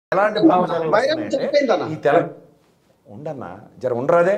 ఎలాంటి భావజాలాలు భయం వస్తున్నాయంటే, చెప్పేందన్నా. ఈ తెల ఉండన్నా జర ఉండరాదే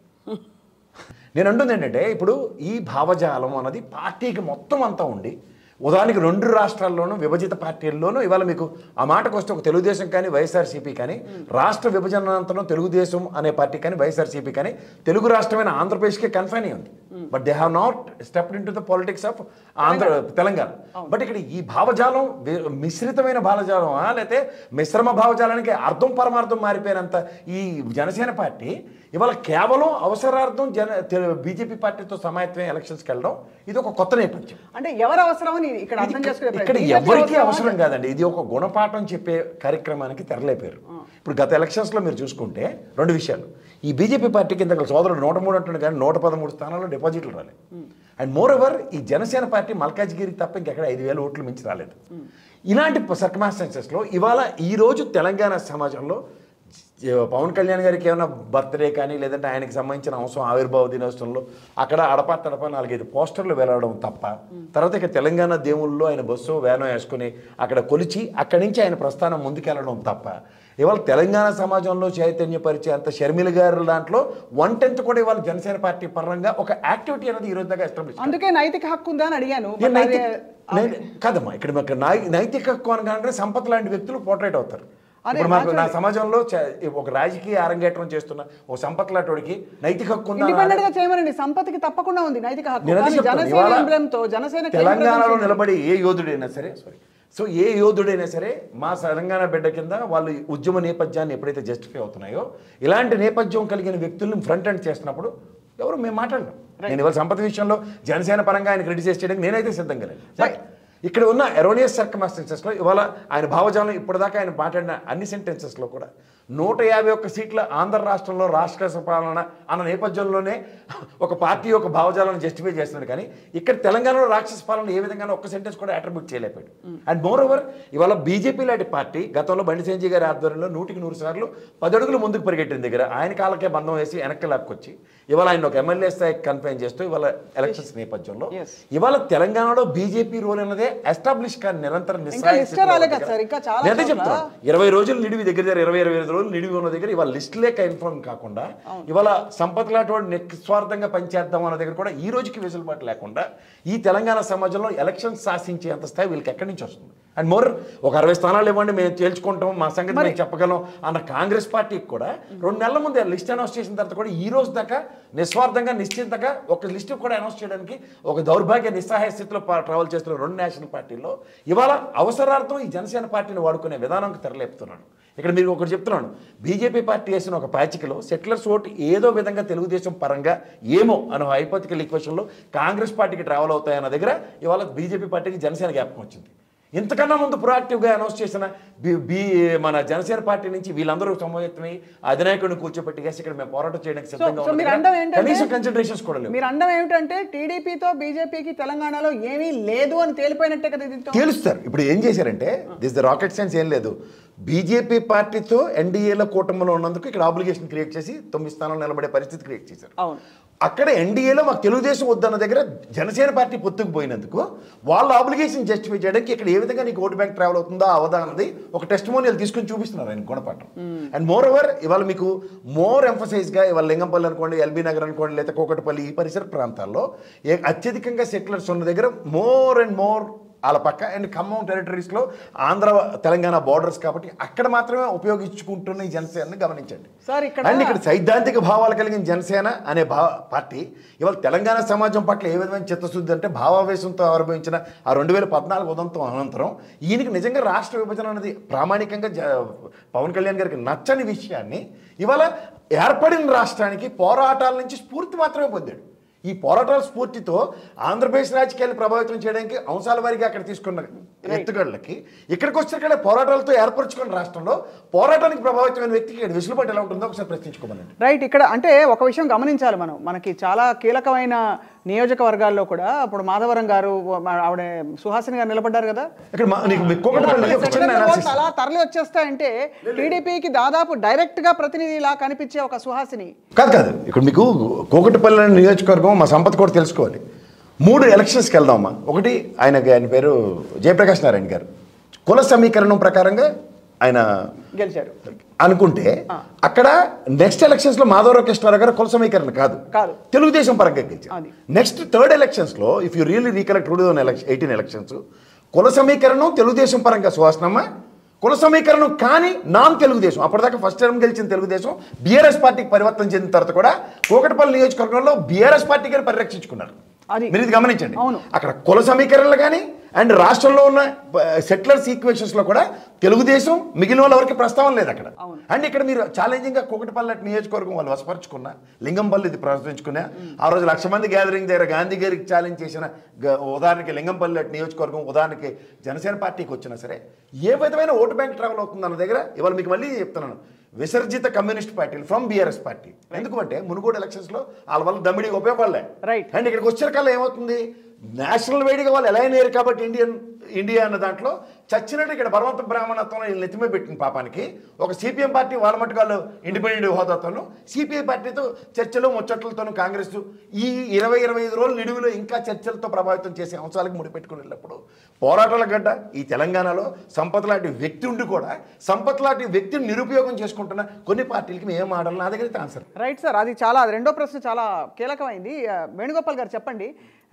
నేను అంటుంది ఏంటంటే ఇప్పుడు ఈ భావజాలం అన్నది పార్టీకి మొత్తం అంతా ఉండి ఉదాహరణకి రెండు రాష్ట్రాల్లోనూ విభజిత పార్టీల్లోనూ ఇవాళ మీకు ఆ మాటకు వస్తే ఒక తెలుగుదేశం కానీ వైఎస్ఆర్సీపీ కానీ రాష్ట్ర విభజనాంతరం తెలుగుదేశం అనే పార్టీ కానీ వైఎస్ఆర్సీపీ కానీ తెలుగు రాష్ట్రమైన ఆంధ్రప్రదేశ్కే కన్ఫైన్ అయి ఉంది but they have not stepped into the politics of Andhra Telangana but ఇక్కడ ఈ భావజాలం వి- మిశ్రితమైన భావజాలమా లేకపోతే మిశ్రమ భావజాలానికి అర్థం పరమార్థం మారిపోయినంత ఈ జనసేన పార్టీ ఇవాళ కేవలం అవసరార్థం జన బీజేపీ పార్టీతో సమాయత్వం ఎలక్షన్స్కి వెళ్ళడం ఇది ఒక కొత్త నేపథ్యం అంటే ఎవరు అవసరమని ఇక్కడ ఇది అర్థం చేసుకునే ఇక్కడ ప్రయత్నం. ఎవరికీ BJP అవసరం కాదండి ఇది ఒక గుణపాఠం చెప్పే కార్యక్రమానికి తెరలేపారు ఇప్పుడు గత ఎలక్షన్స్లో మీరు చూసుకుంటే రెండు విషయాలు ఈ బీజేపీ పార్టీకి ఇంతకు సోదరుడు నూట మూడు అంటున్నాడు కానీ నూట పదమూడు స్థానాల్లో డిపాజిట్లు రాలేదు అండ్ మోర్ ఓవర్ ఈ జనసేన పార్టీ మల్కాజ్గిరి తప్ప ఇంకెక్కడ ఐదు వేల ఓట్లు మించి రాలేదు ఇలాంటి సర్కమాస్టెన్సెస్లో ఇవాళ ఈ రోజు తెలంగాణ సమాజంలో జ- పవన్ కళ్యాణ్ గారికి ఏమైనా బర్త్డే కానీ లేదంటే ఆయనకి సంబంధించిన అంశం ఆవిర్భావ దినోత్సవంలో అక్కడ అడపా తడప నాలుగైదు పోస్టర్లు వెళ్ళడం తప్ప తర్వాత ఇక తెలంగాణ దేవుళ్ళలో ఆయన బస్సు వ్యానో వేసుకుని అక్కడ కొలిచి అక్కడి నుంచి ఆయన ప్రస్థానం ముందుకెళ్ళడం తప్ప ఇవాళ తెలంగాణ సమాజంలో చైతన్యపరిచే అంత షర్మిల గారి దాంట్లో వన్ టెన్త్ కూడా ఇవాళ జనసేన పార్టీ పరంగా ఒక యాక్టివిటీ అనేది ఈ రోజు దాకా ఎస్టాబ్లిష్ అందుకే నైతిక హక్కు ఉందా అని అడిగాను నేను But నైతిక అదే- నై- కాదమ్మా ఇక్కడ మాకు నై- నైతిక హక్కు అనగానే సంపత్ లాంటి వ్యక్తులు పోర్ట్రేట్ అవుతారు అదే, ఇప్పుడు మాకు నా naturally. సమాజంలో చ- ఒక రాజకీయ అరంగేట్రం చేస్తున్న ఒక సంపత్ లాంటివాడికి నైతిక హక్కు ఉందా ఇండిపెండెంట్ గా చేయమనండి సంపత్తికి తప్పకుండా ఉంది నైతిక హక్కు నేను అదే కానీ చెప్తాను. జనసేన ఇవాళ emblem తో జనసేన తెలంగాణలో నిలబడి ఏ యోధుడైనా సరే సారీ సో ఏ యోధుడైనా సరే మా తెలంగాణ బిడ్డ కింద వాళ్ళు ఉద్యమ నేపథ్యాన్ని ఎప్పుడైతే జస్టిఫై అవుతున్నాయో ఇలాంటి నేపథ్యం కలిగిన వ్యక్తుల్ని ఫ్రంట్ ఎండ్ చేస్తున్నప్పుడు ఎవరు మేము మాట్లాడలేం నేను ఇవాళ సంపద విషయంలో జనసేన పరంగా ఆయన క్రిటిసైజ్ చేయడానికి నేనైతే సిద్ధంగా లేను బట్ ఇక్కడ ఉన్న ఎరోనియస్ సర్కమాస్టెన్సెస్లో ఇవాళ ఆయన భావజాలం ఇప్పటిదాకా ఆయన మాట్లాడిన అన్ని సెంటెన్సెస్లో కూడా నూట యాభై ఒక్క సీట్ల ఆంధ్ర రాష్ట్రంలో రాష్ట్ర పాలన అన్న నేపథ్యంలోనే ఒక పార్టీ యొక్క భావజాలను జస్టిఫై చేస్తున్నాడు కానీ ఇక్కడ తెలంగాణలో రాక్షస పాలన ఏ విధంగా ఒక్క సెంటెన్స్ కూడా అట్రిబ్యూట్ చేయలేపాడు అండ్ మోర్ ఓవర్ ఇవాళ బీజేపీ లాంటి పార్టీ గతంలో బండి సంజయ్ గారి ఆధ్వర్యంలో నూటికి నూరు సార్లు పది అడుగులు ముందుకు పరిగెట్టిన దగ్గర ఆయన కాళ్ళకే బంధం వేసి వెనక్కి లాక్కొచ్చి ఇవాళ ఆయన ఒక ఎమ్మెల్యే స్థాయికి కన్ఫైన్ చేస్తూ ఇవాళ ఎలక్షన్స్ నేపథ్యంలో Yes. ఇవాళ తెలంగాణలో బీజేపీ రోల్ అన్నదే ఎస్టాబ్లిష్ కానీ నిరంతరం ఇంకా నిస్సహాయ లిస్టే స్థితిలో రాలే ఉన్న కదా దగ్గర- సార్, ఇంకా చాలా నేనే చోట్ల- చెప్తాను ఇరవై రోజులు నిడివి దగ్గర దగ్గర ఇరవై ఇరవై ఐదు రోజులు నిడివి ఉన్న దగ్గర ఇవాళ లిస్ట్ లేక ఇన్ఫార్మ్ కాకుండా ఇవాళ సంపత్ లాంటి వాడు నిస్వార్థంగా పనిచేద్దాం అన్న దగ్గర కూడా ఈ రోజుకి వెసులుబాటు లేకుండా ఈ తెలంగాణ సమాజంలో ఎలక్షన్ శాసించే అంత స్థాయి వీళ్ళకి ఎక్కడి నుంచి వస్తుంది అండ్ మోర్ ఒక అరవై స్థానాలు ఇవ్వండి మేము తేల్చుకుంటాం మా సంగతి మేము చెప్పగలం అన్న కాంగ్రెస్ పార్టీకి కూడా రెండు నెలల ముందే లిస్ట్ అనౌన్స్ చేసిన తర్వాత కూడా ఈ రోజు దాకా నిస్వార్థంగా నిశ్చింతగా ఒక లిస్ట్ కూడా అనౌన్స్ చేయడానికి ఒక దౌర్భాగ్య నిస్సహాయ స్థితిలో పా- ట్రావెల్ చేస్తున్న రెండు నేషనల్ పార్టీల్లో ఇవాళ అవసరార్థం ఈ జనసేన పార్టీని వాడుకునే విధానంకి తెరలేపుతున్నాడు ఇక్కడ మీరు ఒకటి చెప్తున్నాను బీజేపీ పార్టీ వేసిన ఒక ప్యాచికలో సెటిలర్స్ ఓటు ఏదో విధంగా తెలుగుదేశం పరంగా ఏమో అనే హైపోతికల్ ఈక్వేషన్లో కాంగ్రెస్ పార్టీకి ట్రావెల్ అవుతాయన్న దగ్గర ఇవాళ బీజేపీ పార్టీకి జనసేన జ్ఞాపకం వచ్చింది ఇంతకన్నా ముందు ప్రొయాక్టివ్గా అనౌన్స్ చేసిన బి బి మన జనసేన పార్టీ నుంచి వీళ్ళందరూ సమావేశమై అధినాయకుడిని కూర్చోబెట్టి "Yes, ఇక్కడ మేము పోరాటం చేయడానికి సిద్ధంగా సో ఉన్నాం" మీరు అండం ఏంటంటే- కనీసం కన్సిడరేషన్స్ కూడా లేవు మీరు అండం ఏమిటంటే టీడీపీతో బీజేపీకి తెలంగాణలో ఏమీ లేదు అని తేలిపోయినట్టే కదా ఇది తేలుస్తారు ఇప్పుడు ఏం చేశారంటే దిస్ ద రాకెట్ సైన్స్ ఏం లేదు బీజేపీ పార్టీతో ఎన్డీఏలో కూటమిలో ఉన్నందుకు ఇక్కడ ఆబ్లిగేషన్ క్రియేట్ చేసి తొమ్మిది స్థానాలు నిలబడే పరిస్థితి క్రియేట్ చేశారు అవును అక్కడ ఎన్డీఏలో మాకు తెలుగుదేశం వద్దన్న దగ్గర జనసేన పార్టీ పొత్తుకు పోయినందుకు వాళ్ళ ఆబ్లిగేషన్ జస్టిఫై చేయడానికి ఇక్కడ ఏ విధంగా నీకు ఓటు బ్యాంక్ ట్రావెల్ అవుతుందో ఆ అవధానది ఒక టెస్టిమోనియల్ తీసుకుని చూపిస్తున్నారు ఆయన గుణపాఠం అండ్ మోర్ ఓవర్ ఇవాళ మీకు మోర్ ఎంఫసైజ్గా ఇవాళ లింగంపల్లి అనుకోండి ఎల్బీ నగర్ అనుకోండి లేదా కోకటపల్లి ఈ పరిసర ప్రాంతాల్లో ఏ- అత్యధికంగా సెటిలర్స్ ఉన్న దగ్గర మోర్ అండ్ మోర్ వాళ్ళ పక్క అండ్ ఖమ్మం టెరిటరీస్లో ఆంధ్ర తెలంగాణ బార్డర్స్ కాబట్టి అక్కడ మాత్రమే ఉపయోగించుకుంటున్న ఈ జనసేనని గమనించండి సార్ ఇక్కడ అండ్ ఇక్కడ సైద్ధాంతిక భావాలు కలిగిన జనసేన అనే భా పార్టీ ఇవాళ తెలంగాణ సమాజం పట్ల ఏ విధమైన చిత్తశుద్ధి అంటే భావావేశంతో ఆవిర్భవించిన ఆ రెండు వేల పద్నాలుగు ఉదంతం అనంతరం ఈయనకి నిజంగా రాష్ట్ర విభజన అనేది ప్రామాణికంగా జ- పవన్ కళ్యాణ్ గారికి నచ్చని విషయాన్ని ఇవాళ ఏర్పడిన రాష్ట్రానికి పోరాటాల నుంచి స్ఫూర్తి మాత్రమే పొందాడు ఈ పోరాటాల స్ఫూర్తితో ఆంధ్రప్రదేశ్ రాజకీయాన్ని ప్రభావితం చేయడానికి అంశాల వారిగా అక్కడ తీసుకున్న ఎత్తుగడలకి ఇక్కడికి వచ్చిన పోరాటాలతో ఏర్పరచుకున్న రాష్ట్రంలో పోరాటానికి ప్రభావితమైన వ్యక్తికి ఇక్కడ వెసులుబాటు ఎలా ఉంటుందో ఒకసారి ప్రశ్నించుకోమనండి రైట్ ఇక్కడ అంటే ఒక విషయం గమనించాలి మనం మనకి చాలా కీలకమైన నియోజకవర్గాల్లో కూడా ఇప్పుడు మాధవరం గారు ఆవిడ సుహాసిని గారు నిలబడ్డారు కదా ఇక్కడ మా- నీకు మీ కోకటపల్లి ఒక చిన్న analysis. అలా తరలి వచ్చేస్తాయంటే టీడీపీకి దాదాపు డైరెక్ట్ గా ప్రతినిధిలా కనిపించే ఒక సుహాసిని కాదు కాదు ఇక్కడ మీకు కోకటపల్లి అనే నియోజకవర్గం మా సంపద కూడా తెలుసుకోవాలి మూడు ఎలక్షన్స్కి వెళ్దామమ్మా ఒకటి ఆయన ఆయన పేరు జయప్రకాష్ నారాయణ గారు కుల సమీకరణం ప్రకారంగా ఆయన గెలిచారు అనుకుంటే అక్కడ నెక్స్ట్ ఎలక్షన్స్ లో మాధవరావు కృష్ణారావు గారు కుల సమీకరణ కాదు కాదు. తెలుగుదేశం పరంగా అది. గెలిచారు నెక్స్ట్ థర్డ్ ఎలక్షన్స్ లో if you really recollect two thousand election eighteen elections కుల సమీకరణం తెలుగుదేశం పరంగా సుహాసనమ్మ కుల సమీకరణం కానీ నాన్ తెలుగుదేశం అప్పటిదాకా ఫస్ట్ టైం గెలిచిన తెలుగుదేశం బీఆర్ఎస్ పార్టీకి పరివర్తన చెందిన తర్వాత కూడా కూకటపల్లి నియోజకవర్గంలో బీఆర్ఎస్ పార్టీ గారు పరిరక్షించుకున్నారు అది. మీరు ఇది గమనించండి అవును. అక్కడ కుల సమీకరణలు కానీ అండ్ రాష్ట్రంలో ఉన్న సెటిలర్స్ ఈక్వేషన్స్ లో కూడా తెలుగుదేశం మిగిలిన వాళ్ళ వరకు ప్రస్తావన లేదు అక్కడ అండ్ ఇక్కడ మీరు ఛాలెంజింగ్ గా కూకటపల్లి నియోజకవర్గం వాళ్ళు వసపరుచుకున్న లింగంపల్లి ఇది ప్రదర్శించుకున్నా ఆ రోజు లక్ష మంది గ్యాదరింగ్ దగ్గర గాంధీ గారికి ఛాలెంజ్ చేసిన గ- ఉదాహరణకి లింగంపల్లి అటు నియోజకవర్గం ఉదాహరణకి జనసేన పార్టీకి వచ్చినా సరే ఏ విధమైన ఓటు బ్యాంక్ ట్రావెల్ అవుతుంది అన్న దగ్గర ఇవాళ మీకు మళ్ళీ చెప్తున్నాను విసర్జిత కమ్యూనిస్ట్ పార్టీలు ఫ్రమ్ బీఆర్ఎస్ పార్టీ ఎందుకంటే మునుగోడు ఎలక్షన్స్ లో వాళ్ళ వల్ల దమ్మిడికి ఉపయోగపడలే Right. అండ్ ఇక్కడికి వచ్చే కల్లా ఏమవుతుంది నేషనల్ వైడ్గా వాళ్ళు ఎలా అయినారు కాబట్టి ఇండియన్ ఇండియా అన్న దాంట్లో చచ్చినట్టు ఇక్కడ బలవంత బ్రాహ్మణత్వంలో వీళ్ళు నెత్తిమే పెట్టిన పాపానికి ఒక సిపిఎం పార్టీ వాళ్ళ మట్టుకు వాళ్ళు ఇండిపెండెంట్ హోదాతోనూ సిపిఐ పార్టీతో చర్చలు ముచ్చట్లతోనూ కాంగ్రెస్ ఈ ఇరవై ఇరవై ఐదు రోజులు నిడువులో ఇంకా చర్చలతో ప్రభావితం చేసే అంశాలకు ముడిపెట్టుకుని వెళ్ళినప్పుడు పోరాటాల గడ్డ ఈ తెలంగాణలో సంపత్ లాంటి వ్యక్తి ఉండి కూడా సంపత్ లాంటి వ్యక్తిని నిరుపయోగం చేసుకుంటున్న కొన్ని పార్టీలకి మేము ఏం ఆడాలి నా దగ్గర అయితే ఆన్సర్ రైట్ సార్ అది చాలా అది రెండో ప్రశ్న చాలా కీలకమైంది ఆ, వేణుగోపాల్ గారు చెప్పండి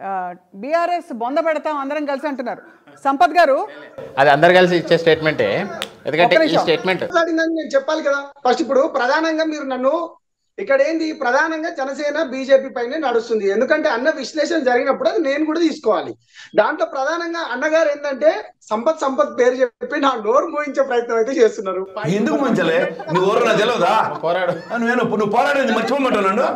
బీఆర్ఎస్ బొంద పెడతాం అందరం కలిసి అంటున్నారు సంపత్ గారు అది అందరు కలిసి ఇచ్చే స్టేట్మెంటే ఎందుకంటే ఒక్క ఈ నిమిషం. స్టేట్మెంట్ మాట్లాడిందని నేను చెప్పాలి కదా ఫస్ట్ ఇప్పుడు ప్రధానంగా మీరు నన్ను ఇక్కడ ఏంది ప్రధానంగా జనసేన బీజేపీ పైనే నడుస్తుంది ఎందుకంటే అన్న విశ్లేషణ జరిగినప్పుడు అది నేను కూడా తీసుకోవాలి దాంట్లో ప్రధానంగా అన్నగారు ఏంటంటే సంపత్ సంపత్ పేరు చెప్పి నా నోరు మూయించే ప్రయత్నం అయితే చేస్తున్నారు ఎందుకు ముంచలే నువ్వు ఎవరు నాకు తెలియదా పోరాడు. నేను నువ్వు పోరాడేది మర్చిపోమంటున్నాను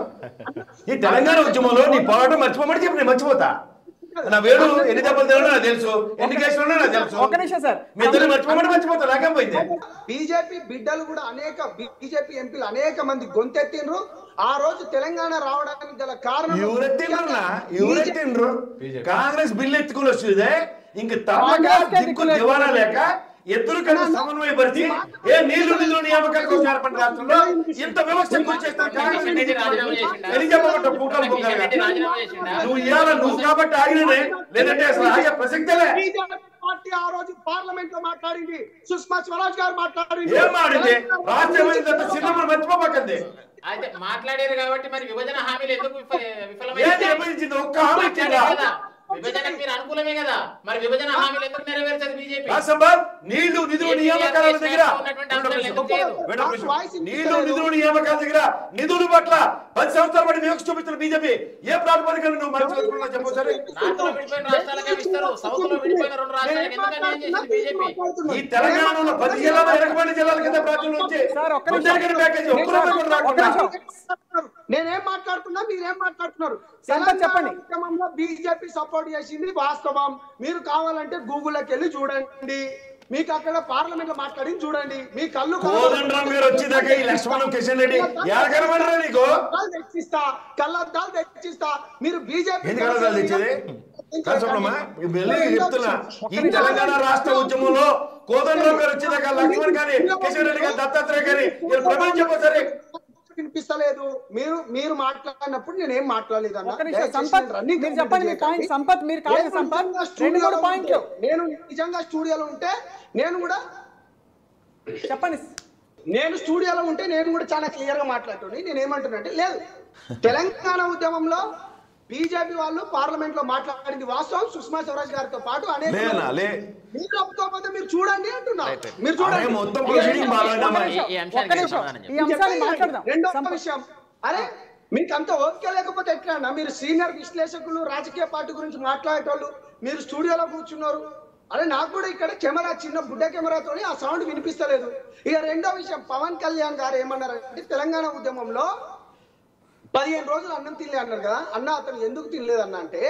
ఈ తెలంగాణ ఉద్యమంలో నీ పోరాటం మర్చిపోమని చెప్పి నేను మర్చిపోతా నా వేడు ఎన్ని దెబ్బలు తినడో నాకు తెలుసు ఎన్ని కేసులు ఉన్నాయో నాకు తెలుసు ఒక్క నిమిషం సార్ మీ ఇద్దరు మర్చిపోమని మర్చిపోతా నాకేం పోయింది బీజేపీ బిడ్డలు కూడా అనేక బీజేపీ ఎంపీలు అనేక మంది గొంతెత్తిండ్రు ఆ రోజు తెలంగాణ రావడానికి గల కారణం ఎవరెత్తిండ్రన్నా ఎవరెత్తిండ్రు కాంగ్రెస్ బిల్లు ఎత్తుకుని వస్తుంది ఇంక తప్పక కాంగ్రెస్కే దిక్కు దిక్కులేదు. దివానా లేక ఎదురు కన్నా సమన్వయపరిచి ఏ నీళ్లు నిధులు నియామకాల కోసం ఏర్పడిన రాష్ట్రంలో ఇంత వ్యవస్థ గురి చేస్తారు కాంగ్రెస్ రెడ్డి రాజీనామా చేసిండా? ఎన్ని చెప్పమంట పూకలు కిషన్ రెడ్డి రాజీనామా చేసిండా? నువ్వు ఇవాళ నువ్వు కాబట్టి ఆగిననే లేదంటే అసలు ఆగే ప్రసక్తలే బీజేపీ పార్టీ ఆ రోజు పార్లమెంట్ లో మాట్లాడింది సుష్మా స్వరాజ్ గారు మాట్లాడింది ఏం ఆడింది రాష్ట్రం చిన్నప్పుడు మర్చిపోబోకండి అయితే మాట్లాడారు కాబట్టి మరి విభజన హామీలు ఎందుకు విఫ- ఏది విఫలమైంది విభజించింది ఒక్క హామీ ఇచ్చిందా మాట్లాడారు కదా విభజనకు మీరు అనుకూలమే కదా మరి విభజన హామీలు ఎందుకు నెరవేర్చదు బీజేపీ రాసంబర్ నీళ్లు నిధులు నియామకాల దగ్గర ఉన్నటువంటి అంశాలు ఎందుకు చేయదు? వేరే ప్రశ్న. నీళ్లు నిధులు నియామకాల దగ్గర నిధులు పట్ల పది సంవత్సరాల పాటు వివక్ష చూపించిన బీజేపీ ఏ ప్రాతిపదికన నువ్వు మనసులో చెప్పు సరే నార్త్ లో విడిపోయిన రాష్ట్రాలకే ఇస్తారు సౌత్ లో విడిపోయిన రెండు రాష్ట్రాలకు ఎందుకు అన్యాయం చేసింది బీజేపీ ఈ తెలంగాణలో పది జిల్లాలో వెనకబడిన జిల్లాల కింద ప్రాంతం నుంచి సార్, ఒక్క నిమిషం. ముందరకని ప్యాకేజీ ఒక్క రూపాయి కూడా ఒక్క రాకుండా నిమిషం. నేనేం మాట్లాడుతున్నా మీరేం మాట్లాడుతున్నారు సంపత్ చెప్పండి. ఉద్యమంలో బీజేపీ సపోర్ట్ చేసింది వాస్తవం మీరు కావాలంటే గూగుల్లోకి వెళ్ళి చూడండి మీకు అక్కడ పార్లమెంట్ లో మాట్లాడి చూడండి మీ కళ్ళు కోదండరాం గారు వచ్చేదాకా ఈ లక్ష్మణం కిషన్ రెడ్డి ఎరగనమనరా నీకు కళ్ళద్దాలు తెచ్చిస్తా కళ్ళద్దాలు తెచ్చిస్తా మీరు బీజేపీ ఎందుకు కళ్ళద్దాలు తెచ్చేది? కనసమ్మా, ఇప్పుడు వెళ్ళి చెప్తున్నా ఈ తెలంగాణ రాష్ట్ర ఉద్యమంలో కోదండరాం గారు వచ్చేదాకా లక్ష్మణ్ గారి కిషన్ రెడ్డి గారి దత్తాత్రేయ గారి వీళ్ళు ప్రపంచం సరే వినిపిస్తలేదు మీరు మీరు మాట్లాడినప్పుడు నేనేం మాట్లాడలేదు అన్న. ఒక్క నిమిషం దయచేసి సంపత్ నన్ను రన్నింగ్ మీరు చెప్పండి మీ కంప్లీట్ పాయింట్ చేయకండి. సంపత్ మీరు కాదు నేను సంపత్ నిజంగా రెండు స్టూడియోలో మూడు పాయింట్లు ఉంటే, నేను నిజంగా స్టూడియోలో ఉంటే నేను కూడా చెప్పండి నేను స్టూడియోలో ఉంటే నేను కూడా చాలా క్లియర్ గా మాట్లాడుతుంది నేను ఏమంటున్నా అంటే లేదు తెలంగాణ ఉద్యమంలో బీజేపీ వాళ్ళు పార్లమెంట్ లో మాట్లాడింది వాస్తవం సుష్మా స్వరాజ్ గారితో పాటు అనేక లేనా లే మీరు ఒప్పుకోకపోతే మీరు చూడండి అంటున్నా మీరు అరే చూడండి మొత్తం ప్రొసీడింగ్ బాగాలేదమ్మా ఈ- ఈ ఒక్క అంశానికి నిమిషం సమాధానం ఈ అంశాన్ని మాట్లాడదాం రెండో సంపత్ విషయం అరే మీకు అంత ఓపిక లేకపోతే ఎట్లా అన్న మీరు సీనియర్ విశ్లేషకులు రాజకీయ పార్టీ గురించి మాట్లాడేటోళ్ళు మీరు స్టూడియోలో కూర్చున్నారు అరే నాకు కూడా ఇక్కడ కెమెరా చిన్న బుడ్డ కెమెరాతో ఆ సౌండ్ వినిపిస్తలేదు ఇక రెండో విషయం పవన్ కళ్యాణ్ గారు ఏమన్నారంటే తెలంగాణ ఉద్యమంలో పదిహేను రోజులు అన్నం తినలే అన్నారు కదా అన్న అతను ఎందుకు తినలేదు అన్న అంటే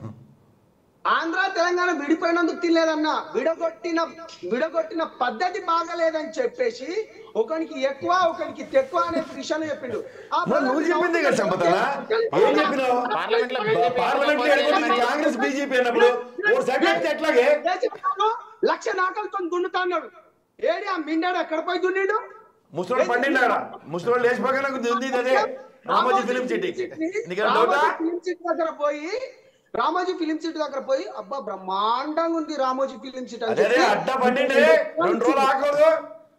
ఆంధ్ర తెలంగాణ విడిపోయినందుకు తినలేదన్న విడగొట్టిన విడగొట్టిన పద్ధతి బాగలేదని చెప్పేసి ఒకనికి ఎక్కువ ఒకనికి తక్కువ అనే విషయాన్ని చెప్పిండు ఆ మరి నువ్వు చెప్పింది కదా సంపదనా ఏం చెప్పినావు పార్లమెంట్ లో బీజేపీ పార్లమెంట్ లో ఏర్పడింది కాంగ్రెస్ బీజేపీ అన్నప్పుడు ఓ సెకండ్ ఎట్లాగే ఏ చెప్పాను? లక్ష నాకలతో దున్నుతా అన్నాడు ఏడి ఆ మిండాడు ఎక్కడ పోయి దున్నిండు ముసలి పండిండు అక్కడ ముసలి లేచిపోగా ఉంది అదే రామోజీ ఫిలిం సిటీ నీకు డౌటా రామోజీ ఫిలిం సిటీ దగ్గర పోయి రామోజీ ఫిలిం సిటీ దగ్గర పోయి అబ్బా బ్రహ్మాండంగా ఉంది రామోజీ ఫిలిం సిటీ అని అదే అదే చెప్పి అడ్డ పండిండే రెండు రోజులు ఆకూడదు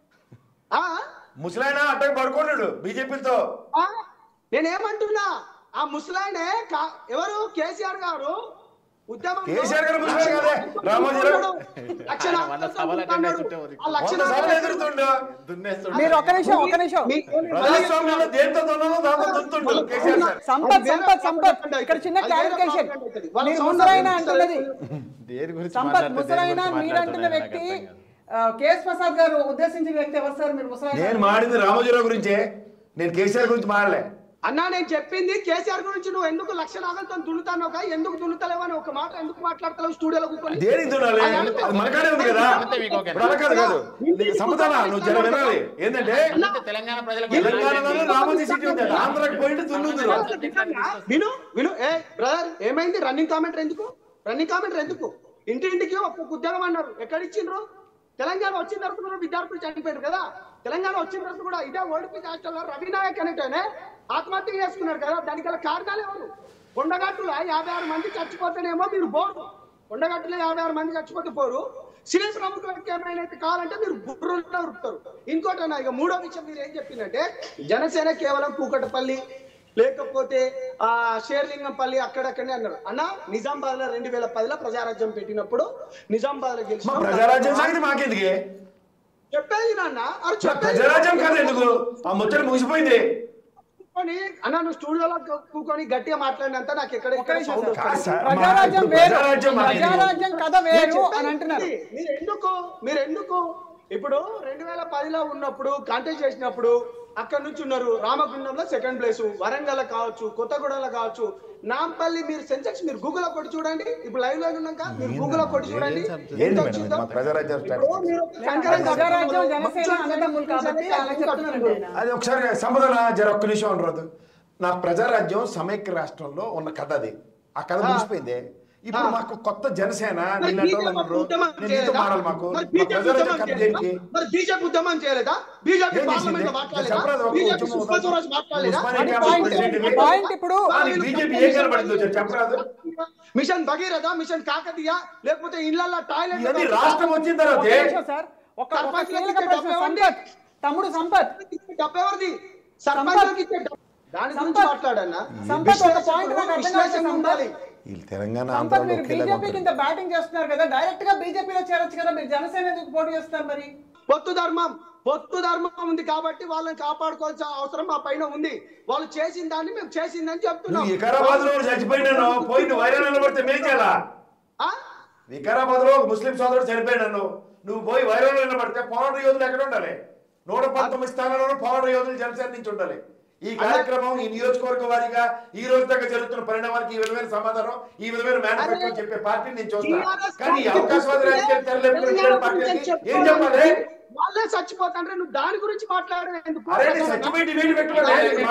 ముసలాయన అడ్డకి పడుకున్నాడు బీజేపీతో ఆ? నేనేమంటున్నా ఆ ముసలాయనే కా- ఎవరు కేసీఆర్ గారు ఉద్యమంలో- కేసీఆర్ గారు ముసలాయన కాదే, రామోజీరావు. లక్ష వాళ్ళ నాలుగు సభలు లక్షలు అటెండ్ ఉన్నాడు. అవుతుంటే ఆ లక్ష వంద నాలుగు సార్లు లక్షలు ఎదురుతుండు దున్నేస్తుండే. మీరు ఒక్క నిమిషం ఒక్క నిమిషం మీ- ప్రజాస్వామ్యంలో దేంతో దున్నానో దాంతో దున్తుండు కేసీఆర్ సార్ సంపత్ సంపత్ సంపత్ ఇక్కడ చిన్న క్లారిఫికేషన్ మీరు ముసలైన అంటున్నది దేని గురించి సంపత్ మాట్లాడితే దేని ముసలైన గురించి మీరు అంటున్న మాట్లాడుతున్నారో వ్యక్తి నాకు అర్థం కాదు. ఆ, కేఎస్ ప్రసాద్ గారు ఉద్దేశించిన వ్యక్తి ఎవరు సార్ మీరు ముసలైన నేను మాడింది రామోజీరావు గురించే నేను కేసీఆర్ గురించి మాడలే అన్నా నేను చెప్పింది కేసీఆర్ గురించి నువ్వు ఎందుకు లక్ష నాగలతో దున్నుతాను ఒక ఎందుకు దున్నుతలేవు అని ఒక మాట ఎందుకు మాట్లాడతావు స్టూడియోలో కూర్చొని దేనికి దున్నాలి అది మనకాడే ఉంది కదా అంతే మీకు ఓకే. ఇప్పుడు అలా కాదు కాదు నీకు సమాధానం నువ్వు జర వినాలి ఏంటంటే అంటే తెలంగాణ ప్రజలకు తెలంగాణలో రామోజీ సిటీ ఉంది అది ఆంధ్రాకి పోయింటే దున్నుతురు విను విను ఏ బ్రదర్ ఏమైంది రన్నింగ్ కామెంటర్ ఎందుకు రన్నింగ్ కామెంటర్ ఎందుకు ఇంటింటికి ఒక్కొక్క ఉద్యోగం అన్నారు ఎక్కడ ఇచ్చిండ్రు తెలంగాణ వచ్చిన తర్వాత కూడా విద్యార్థులు చనిపోయారు కదా తెలంగాణ వచ్చిన తర్వాత కూడా ఇదే ఓడిపి హాస్టల్లో రవినాయక్ అనేటనే ఆత్మహత్య చేసుకున్నారు కదా దానికి గల కారణాలు ఎవరు కొండగట్టులో యాభై ఆరు మంది చచ్చిపోతేనేమో మీరు బోరు కొండగట్టులో యాభై ఆరు మంది చచ్చిపోతే పోరు సినీ ప్రముఖులకు ఏమైనా అయితే కావాలంటే మీరు బుర్రలో ఉరుకుతారు ఇంకోటి అన్న ఇక మూడో విషయం మీరు ఏం చెప్పిందంటే జనసేన కేవలం కూకటపల్లి లేకపోతే ఆ షేర్లింగంపల్లి అక్కడక్కడనే అన్నారు అన్న నిజామాబాద్ లో రెండు వేల పదిలో ప్రజారాజ్యం పెట్టినప్పుడు నిజామాబాద్ లో మా గెలిచిన ప్రజారాజ్యం సంగతి మాకెందుకే చెప్పేది నాన్న అరే మా చెప్పేది ప్రజారాజ్యం కాదు ఎందుకు ఆ ముచ్చట ముగిసిపోయింది కూర్చొని, అన్న నువ్వు స్టూడియోలో కూకొని గట్టిగా మాట్లాడినంత నాకు ఎక్కడ ఒక్క నిమిషం సౌండ్ సార్. కాదు సార్. ప్రజారాజ్యం ఇప్పుడు వేరు ప్రజారాజ్యం మాకేంది? ప్రజారాజ్యం కథ నేను వేరు చెప్పేది అని అంటున్నారు ఇది. మీరు ఎందుకు మీరు ఎందుకు ఇప్పుడు రెండు వేల పదిలో ఉన్నప్పుడు కాంటెస్ట్ చేసినప్పుడు అక్కడ నుంచి ఉన్నారు రామగుండంలో సెకండ్ ప్లేస్ వరంగల్ కావచ్చు కొత్తగూడెంలో కావచ్చు నాంపల్లి మీరు సెన్సెక్స్ మీరు గూగుల్ కొట్టి చూడండి ఇప్పుడు లైవ్ లో ఉన్నాక మీరు గూగుల్ కొట్టి చూడండి ఏంది ఎంత మేడం వచ్చిందో. మా ప్రజారాజ్యం ఇప్పుడు స్టాటిస్టిక్స్? మీరు సంక్రాంతి ప్రజారాజ్యం జనసేన అన్నదమ్ములు కాబట్టి అలా చెప్తున్నారండి ఆయన అది ఒకసారి సంపదన జర ఒక్క నిమిషం ఉండరాదు నా ప్రజారాజ్యం సమైక్య రాష్ట్రంలో ఉన్న కథ అది ఆ కథ ముగిసిపోయింది ఇప్పుడు మాకు కొత్త జనసేన మరి నీలాంటి బీజేపీ వాళ్ళు ఉన్నారు. ఉద్యమం నేను నీతో చేయలేదా? మాడాలి మాకు మరి మా బీజేపీ ప్రజారాజ్యం ఉద్యమం కథ చేయలేదా? దేనికి మరి బీజేపీ ఉద్యమం చేయలేదా బీజేపీ ఏం పార్లమెంట్ లో చేసింది? మాట్లాడలేదా చెప్పరాదు, ఒక బీజేపీ ఉద్యమం సుష్మా స్వరాజ్ మాట్లాడలేదా ఉస్మానియా అది క్యాంపస్ పాయింట్ ప్రెసిడెంట్వి. పాయింట్ ఇప్పుడు దానికి బీజేపీ ఏం కనబడిందో జర చెప్పరాదు మిషన్ భగీరథ మిషన్ కాకతీయ లేకపోతే ఇళ్లలో టాయిలెట్ ఇవన్నీ రాష్ట్రం వచ్చిన తర్వాత ఒక్క నిమిషం సార్ ఒక ఒక సర్పంచ్లకి కీలక ఇచ్చే ప్రశ్న డబ్బు ఎవరిది? సంపత్ తమ్ముడు సంపత్ డబ్బు ఎవరిది సర్పంచ్లకి ఇచ్చే డబ్బు. దాని గురించి సంపత్. మాట్లాడన్నా సంపత్ ఒక పాయింట్ నాకు అర్థం కాదు విశ్లేషణ సంపత్ ఉండాలి వీళ్ళు తెలంగాణ సంపత్ ఆంధ్రాలో మీరు ఒకేలాగా బీజేపీకి ఉంటారు. ఇంత బ్యాటింగ్ చేస్తున్నారు కదా డైరెక్ట్ గా బీజేపీలో చేరొచ్చు కదా మీరు జనసేన ఎందుకు పోటీ చేస్తున్నారు మరి పొత్తు ధర్మం పొత్తు ధర్మం ఉంది కాబట్టి వాళ్ళని కాపాడుకోవాల్సిన అవసరం మా పైన ఉంది వాళ్ళు చేసిన దాన్ని మేము చేసిందని చెప్తున్నాం నువ్వు వికారాబాద్ లో చచ్చిపోయినాను పోయి నువ్వు వైరా నిలబడితే మేం చేయాలా ఆ? వికారాబాద్ లో ఒక ముస్లిం సోదరుడు చనిపోయినాను నువ్వు పోయి వైరాలో నిలబడితే పవర్ యోధులు ఎక్కడ ఉండాలి నూట పంతొమ్మిది స్థానాల్లో పవర్ యోధులు జనసేన నుంచి ఉండాలి ఈ కార్యక్రమం ఈ నియోజకవర్గ వారీగా ఈ రోజు దాకా జరుగుతున్న పరిణామానికి ఈ విధమైన సమాధానం ఈ విధమైన మేనిఫెస్టో చెప్పే పార్టీని నేను చూస్తాను కానీ ఈ అవకాశవాద రాజకీయాలు తెరలేపుకునే పార్టీకి ఏం చెప్పాలి వాళ్ళే చచ్చిపోతాండ్రే నువ్వు దాని గురించి మాట్లాడే ఎందుకు అరే నీ చచ్చిపోయి డిబేట్ పెట్టుకోవాలి ఒక్క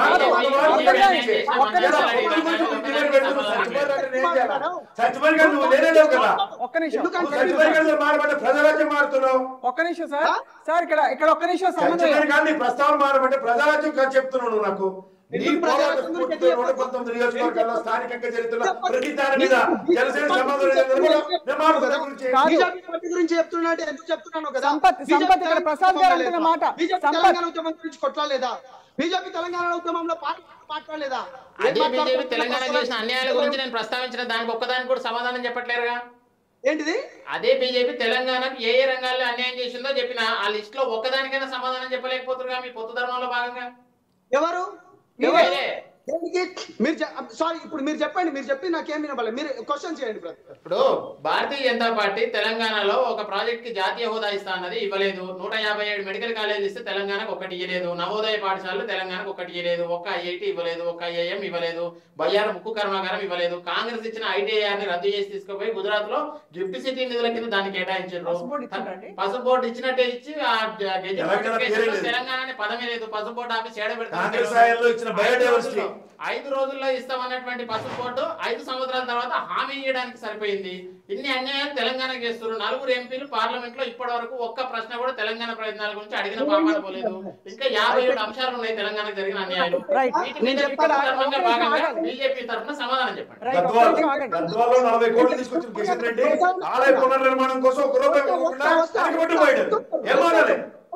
చచ్చిపోయి కానీ నువ్వు లేనేలేవు కదా ఒక్క నిమిషం నువ్వు చచ్చిపోయి కానీ మారబడ్డ ప్రజారాజ్యం మారుతున్నావు ఒక్క నిమిషం సార్ సార్ ఇక్కడ ఇక్కడ ఒక్క నిమిషం చచ్చిపోయి సమన్వయం కానీ నీ ప్రస్తావన మారబట్టే ప్రజారాజ్యం కాదు చెప్తున్నావు నువ్వు నాకు నీ ఎందుకు పోరాట ప్రజారాజ్యం గురించి స్ఫూర్తితో నూట పంతొమ్మిది నియోజకవర్గాల్లో స్థానికంగా జరుగుతున్న ప్రతి దాని మీద జనసేన సమాధానం నేను మాట్లాడుతున్నా గురించి కాదు. బీజేపీ పార్టీ గురించి చెప్తున్నట్టు ఎందుకు చెప్తున్నాను కదా సంపత్, బీజేపీ సంపత్ ఇక్కడ తెలంగాణ ప్రసాద్ గారు ఉద్యమం అంటున్న లేదా? మాట. బీజేపీ సంపత్. తెలంగాణ ఉద్యమం గురించి కొట్టలేదా బీజేపీ తెలంగాణ ఉద్యమంలో పార్టీ మాట్లాడలేదా ఏం అదే బీజేపీ మాట్లాడుతున్నారు? తెలంగాణ చేసిన అన్యాయాల గురించి నేను ప్రస్తావించిన దానికి ఒక్కదానికి కూడా సమాధానం చెప్పట్లేరుగా ఏంటిది అదే బీజేపీ తెలంగాణకు ఏ ఏ రంగాల్లో అన్యాయం చేసిందో చెప్పిన ఆ లిస్ట్ లో ఒక్కదానికైనా సమాధానం చెప్పలేకపోతురుగా మీ పొత్తు ధర్మంలో భాగంగా ఎవరు మీరే. దేనికి మీరు సారీ ఇప్పుడు మీరు చెప్పండి మీరు చెప్పి నాకేం వినపడలేదు మీరు క్వశ్చన్ చేయండి బ్రదర్ ఇప్పుడు భారతీయ జనతా పార్టీ తెలంగాణలో ఒక ప్రాజెక్ట్ కి జాతీయ హోదా ఇస్తా అన్నది ఇవ్వలేదు నూట యాభై ఏడు మెడికల్ కాలేజీలు ఇస్తే తెలంగాణకు ఒకటి ఇవ్వలేదు నవోదయ పాఠశాలలు తెలంగాణకు ఒకటి ఇవ్వలేదు ఒక్క ఐఐటి ఇవ్వలేదు ఒక్క ఐఐఎం ఇవ్వలేదు బయ్యార ముక్కు కర్మాగారం ఇవ్వలేదు కాంగ్రెస్ ఇచ్చిన ఐటీఐఆర్ ని రద్దు చేసి తీసుకుపోయి గుజరాత్ లో గిఫ్ట్ సిటీ నిధుల కింద దాన్ని కేటాయించారు పసుపు బోర్డు ఇచ్చిండ్రండి? పసుపు బోర్డు ఇచ్చినట్టే ఇచ్చి ఆ గెజెట్ తెలంగాణ నోటిఫికేషన్ లో పేరే లేదు. తెలంగాణ అనే పదమే లేదు పసుపు బోర్డు ఆఫీస్ ఏడ కాంగ్రెస్ హయాంలో ఇచ్చిన బయోడైవర్సిటీ. ఐదు రోజుల్లో ఇస్తామన్నటువంటి పసుపు బోర్డు ఐదు సంవత్సరాల తర్వాత హామీ ఇవ్వడానికి సరిపోయింది ఇన్ని అన్యాయాలు తెలంగాణ చేస్తున్నారు నలుగురు ఎంపీలు పార్లమెంట్ లో ఇప్పటి వరకు ఒక్క ప్రశ్న కూడా తెలంగాణ ప్రయత్నాల గురించి అడిగిన పాపాన పోలేదు ఇంకా యాభై ఏడు అంశాలు ఉన్నాయి తెలంగాణకు జరిగిన అన్యాయాలు రైట్. వీటి మీద నేను చెప్తాను. వికృత ఒక్క భాగంగా నిమిషం ఆగండి. బీజేపీ తరఫున సమాధానం చెప్పండి రైట్ ఒక్క గద్వాల్ నిమిషం ఆగండి. గద్వాల్లో నలభై కోట్లు తీసుకొచ్చిన కిషన్ రెడ్డి ఆలయ పునర్నిర్మాణం కోసం ఒక రూపాయి ఇవ్వకుండా వెనకబడిపోయాడు ఏం మారాలి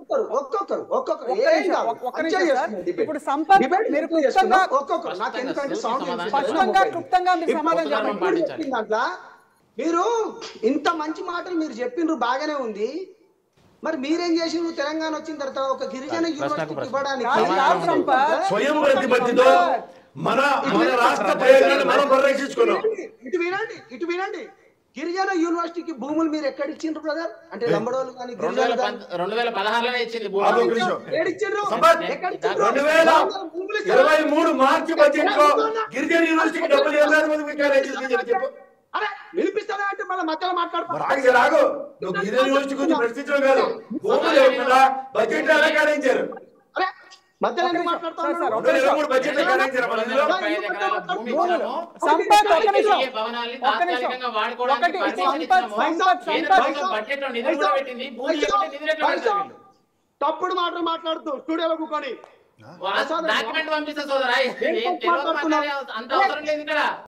ఒక్కొక్కరు ఒక్కొక్కరు ఒక్కొక్కరు ఒక్క ఏం నిమిషం, కాదు. ఒక్క- ఒక్క మంచిగా నిమిషం సార్. చేస్తున్నాం debate. ఇప్పుడు సంపత్ Debate మీరు మంచిగా చేస్తున్నాం. క్లుప్తంగా- ఒక్కొక్కరు నాకు స్పష్టంగా ఎందుకంటే సూటి sound సమాధానం వినిపిస్తుంది. స్పష్టంగా మొబైల్. క్లుప్తంగా మీరు ఇప్పుడు సమాధానం ఉదాహరణ చెప్పండి పాటించాలి. చెప్పిన దాంట్లో మీరు ఇంత మంచి మాటలు మీరు చెప్పిండ్రు బాగానే ఉంది మరి మీరేం చేసిండ్రు తెలంగాణ వచ్చిన తర్వాత ఒక గిరిజన యూనివర్సిటీకి కాదు, ఇవ్వడానికి కాదు సంపత్. స్వయం ప్రతిపత్తితో మన మన రాష్ట్ర ప్రయోజనాలు మనం పరిరక్షించుకున్నాం ఇటు వినండి ఇటు వినండి గిరిజన యూనివర్సిటీకి భూములు మీరు ఎక్కడ ఇచ్చిండ్రు బ్రదర్ అంటే లంబడోలు కానీ రెండు వేల గిరిజనులు కానీ పంత- రెండు వేల పదహారులోనే ఇచ్చింది భూమి. ఆగు ఒక నిమిషం. ఏడిచ్చిండ్రు? సంపత్, ఎక్కడ ఇచ్చిండ్రు? రెండు వేల భూములు ఇచ్చారా? ఇరవై మూడు మార్చి బడ్జెట్ లో గిరిజన యూనివర్సిటీకి డబ్బులు ఇవ్వలేదు మంది మీకు కేటాయించింది చెప్పు అరే వినిపిస్తారా అంటే మళ్ళీ మధ్యలో మాట్లాడతారు మరి ఆగి సార్ ఆగు నువ్వు గిరిజన యూనివర్సిటీ గురించి ప్రశ్నించడం కాదు భూములు ఇవ్వకుండా బడ్జెట్ ఎలా కేటాయించారు అరే మధ్యలో ఎందుకు సార్, సార్, మాట్లాడతారు రెండు వేల ఇరవై మూడు బడ్జెట్ లో కేటాయించారు మన ఇందులో ముప్పై ఐదు ఎకరాల భూమి భూములు. ఇచ్చాము. సంపత్ ఒక్క నిమిషం ఈ భవనాల్ని ఒక్క నిమిషం తాత్కాలికంగా వాడుకోవడానికి ఒకటి పర్మిషన్ సంపత్ ఇచ్చినాము. సంపత్ కేంద్ర సంపత్ ప్రభుత్వం బడ్జెట్లో నిధులు కూడా పెట్టింది భూమి లేకపోతే నిధులు ఎట్లా పెడతారు వీళ్ళు? తప్పుడు మాటలు మాట్లాడుతూ స్టూడియోలో కూర్చొని డాక్యుమెంట్ పంపిస్తా సోదరా ఏం తెలియదు మాట్లాడే అంత అవసరం లేదు ఇక్కడ